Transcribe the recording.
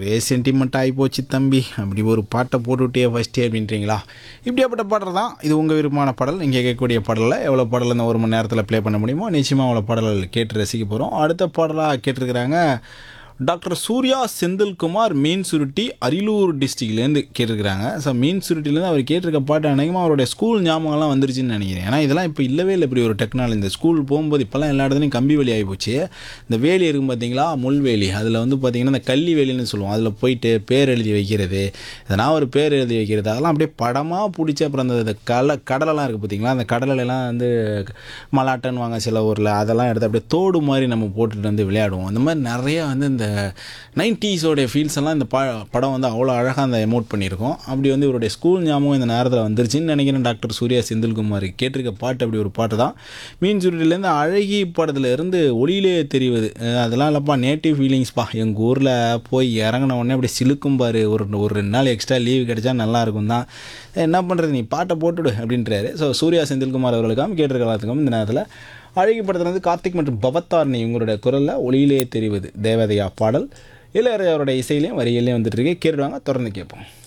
ரொம்பவே சென்டிமெண்ட் ஆகி போச்சு தம்பி அப்படி ஒரு பாட்டை போட்டுவிட்டே ஃபஸ்ட்டே அப்படின்றீங்களா இப்படியாப்பட்ட பாடல் தான் இது உங்கள் விருப்பமான பாடல் நீங்கள் கேட்கக்கூடிய பாடலில் எவ்வளோ பாடல் இந்த ஒரு மணி நேரத்தில் ப்ளே பண்ண முடியுமோ நிச்சயமாக அவ்வளோ பாடல் கேட்டு ரசிக்க போகிறோம் அடுத்த பாடலாக கேட்டிருக்கிறாங்க டாக்டர் சூர்யா செந்தில்குமார் மீன் சுருட்டி அரியலூர் டிஸ்ட்ரிக்ட்லேருந்து கேட்டிருக்கிறாங்க ஸோ மீன் சுருட்டிலேருந்து அவர் கேட்டிருக்க பாட்டு அநேகமாக அவருடைய ஸ்கூல் ஞாபகம்லாம் வந்துருச்சுன்னு நினைக்கிறேன் ஏன்னா இதெல்லாம் இப்போ இல்லவே இல்லை இப்படி ஒரு டெக்னாலஜி இந்த ஸ்கூல் போகும்போது இப்போல்லாம் எல்லா இடத்துலையும் கம்பி வேலி ஆகி போச்சு இந்த வேலி இருக்கும் பார்த்தீங்களா முள்வேலி அதில் வந்து பார்த்தீங்கன்னா இந்த கள்ளி வேலின்னு சொல்லுவோம் அதில் போயிட்டு பேர் எழுதி வைக்கிறது எதனா ஒரு பேர் எழுதி வைக்கிறது அதெல்லாம் அப்படியே படமாக பிடிச்சி அப்புறம் அந்த இந்த கல கடலெல்லாம் இருக்குது பார்த்தீங்களா அந்த கடலெல்லாம் வந்து மலாட்டன்னு வாங்க சில ஊரில் அதெல்லாம் எடுத்து அப்படியே தோடு மாதிரி நம்ம போட்டுட்டு வந்து விளையாடுவோம் அந்த மாதிரி நிறைய வந்து இந்த நைன்ட்டீஸோடைய ஃபீல்ஸ் எல்லாம் இந்த ப படம் வந்து அவ்வளோ அழகாக அந்த எமோட் பண்ணியிருக்கோம் அப்படி வந்து இவருடைய ஸ்கூல் ஞாபகம் இந்த நேரத்தில் வந்துருச்சுன்னு நினைக்கிறேன் டாக்டர் சூர்யா செந்தில்குமார் கேட்டிருக்க பாட்டு அப்படி ஒரு பாட்டு தான் மீன் சுருட்டிலேருந்து அழகி படத்துல இருந்து ஒளியிலே தெரிவது அஹ் அதெல்லாம் இல்லைப்பா நேட்டிவ் ஃபீலிங்ஸ்ப்பா எங்கள் ஊரில் போய் இறங்கின உடனே அப்படி சிலுக்கும் பாரு ஒரு ஒரு ரெண்டு நாள் எக்ஸ்ட்ரா லீவ் கிடைச்சா நல்லா இருக்கும் தான் என்ன பண்ணுறது நீ பாட்டை போட்டுடு அப்படின்றாரு ஸோ சூர்யா செந்தில்குமார் அவர்களுக்காகவும் கேட்டிருக்கலாத்துக்கும் இந்த நேரத்தில் அழகி படத்துலேருந்து கார்த்திக் மற்றும் பவத்தார்னி இவங்களுடைய குரலில் ஒளியிலே தெரிவது தேவதையா பாடல் இளையராஜாவோட இசையிலையும் வரியிலையும் வந்துட்டு இருக்கு கேட்டுவாங்க தொடர்ந்து கேட்போம்